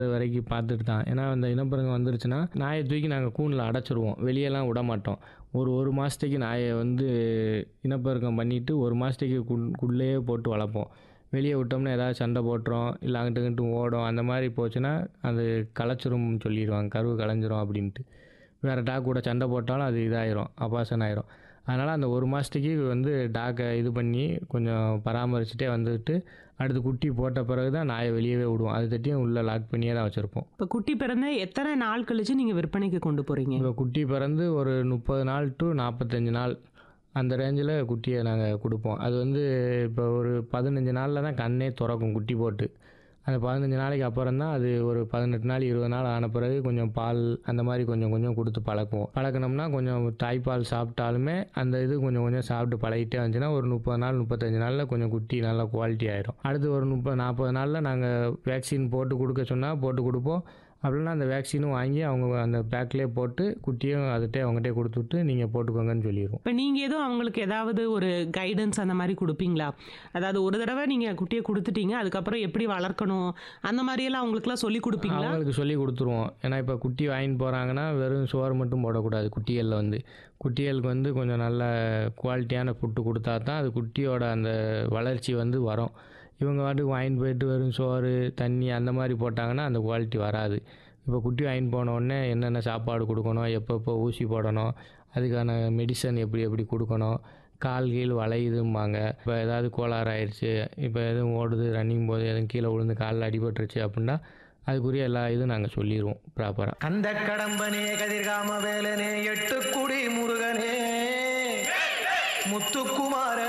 அது வரைக்கும் பார்த்துட்டு தான் ஏன்னா அந்த இனப்பெருக்கம் வந்துருச்சுன்னா நாயை தூக்கி நாங்கள் கூண்டில் அடைச்சிருவோம் வெளியெல்லாம் விட மாட்டோம் ஒரு ஒரு மாதத்துக்கு நாயை வந்து இனப்பெருக்கம் பண்ணிவிட்டு ஒரு மாதத்துக்கு குள்ளேயே போட்டு வளர்ப்போம் வெளியே விட்டோம்னா ஏதாவது சண்டை போட்டுரும் இல்லை அங்கிட்டு இங்கிட்டு ஓடும் அந்த மாதிரி போச்சுன்னா அது களைச்சிரும்னு சொல்லிடுவாங்க கருவு களைஞ்சிரும் அப்படின்ட்டு வேறு டாக் கூட சண்டை போட்டாலும் அது இதாயிரும் அபாசன் ஆயிரும் அதனால் அந்த ஒரு மாதத்துக்கு வந்து டாக்கை இது பண்ணி கொஞ்சம் பராமரிச்சுட்டே வந்துட்டு அடுத்து குட்டி போட்ட பிறகு தான் நாயை வெளியவே விடுவோம் அது தட்டியும் உள்ளே லாக் பண்ணியே தான் வச்சுருப்போம் இப்போ குட்டி பிறந்த எத்தனை நாள் கழிச்சு நீங்கள் விற்பனைக்கு கொண்டு போகிறீங்க இப்போ குட்டி பிறந்து ஒரு முப்பது நாள் டு நாற்பத்தஞ்சு நாள் அந்த ரேஞ்சில் குட்டியை நாங்கள் கொடுப்போம் அது வந்து இப்போ ஒரு பதினஞ்சு நாளில் தான் கண்ணே திறக்கும் குட்டி போட்டு அந்த பதினஞ்சு நாளைக்கு அப்புறம் தான் அது ஒரு பதினெட்டு நாள் இருபது நாள் ஆன பிறகு கொஞ்சம் பால் அந்த மாதிரி கொஞ்சம் கொஞ்சம் கொடுத்து பழக்குவோம் பழக்கினோம்னா கொஞ்சம் தாய்ப்பால் சாப்பிட்டாலுமே அந்த இது கொஞ்சம் கொஞ்சம் சாப்பிட்டு பழகிட்டே வந்துச்சுன்னா ஒரு முப்பது நாள் முப்பத்தஞ்சு நாளில் கொஞ்சம் குட்டி நல்லா குவாலிட்டி ஆயிரும் அடுத்து ஒரு முப்பது நாற்பது நாளில் நாங்கள் வேக்சின் போட்டு கொடுக்க சொன்னால் போட்டு கொடுப்போம் அப்படின்னா அந்த வேக்சினும் வாங்கி அவங்க அந்த பேக்லேயே போட்டு குட்டியும் அதுகிட்டே அவங்ககிட்டே கொடுத்துட்டு நீங்கள் போட்டுக்கோங்கன்னு சொல்லிடுவோம் இப்போ நீங்கள் எதுவும் அவங்களுக்கு ஏதாவது ஒரு கைடன்ஸ் அந்த மாதிரி கொடுப்பீங்களா அதாவது ஒரு தடவை நீங்கள் குட்டியை கொடுத்துட்டீங்க அதுக்கப்புறம் எப்படி வளர்க்கணும் அந்த மாதிரியெல்லாம் அவங்களுக்குலாம் சொல்லி கொடுப்பீங்களா அவங்களுக்கு சொல்லி கொடுத்துருவோம் ஏன்னா இப்போ குட்டி வாங்கிட்டு போகிறாங்கன்னா வெறும் சோறு மட்டும் போடக்கூடாது குட்டிகளில் வந்து குட்டிகளுக்கு வந்து கொஞ்சம் நல்ல குவாலிட்டியான ஃபுட்டு கொடுத்தா தான் அது குட்டியோட அந்த வளர்ச்சி வந்து வரும் இவங்க வாட்டுக்கு வாங்கிட்டு போயிட்டு வெறும் சோறு தண்ணி அந்த மாதிரி போட்டாங்கன்னா அந்த குவாலிட்டி வராது இப்போ குட்டி வாங்கிட்டு போன உடனே என்னென்ன சாப்பாடு கொடுக்கணும் எப்பப்போ ஊசி போடணும் அதுக்கான மெடிசன் எப்படி எப்படி கொடுக்கணும் கால் கீழ் வளையுதும்பாங்க இப்போ ஏதாவது கோளாறு ஆயிடுச்சு இப்போ எதுவும் ஓடுது ரன்னிங் போது எதுவும் கீழே விழுந்து காலில் அடிபட்டுருச்சு அப்படின்னா அதுக்குரிய எல்லா இதுவும் நாங்கள் சொல்லிடுவோம் ப்ராப்பராக கந்த கடம்பனே கதிர்காம வேலனே எட்டுக்குடி முருகனே முத்துக்குமார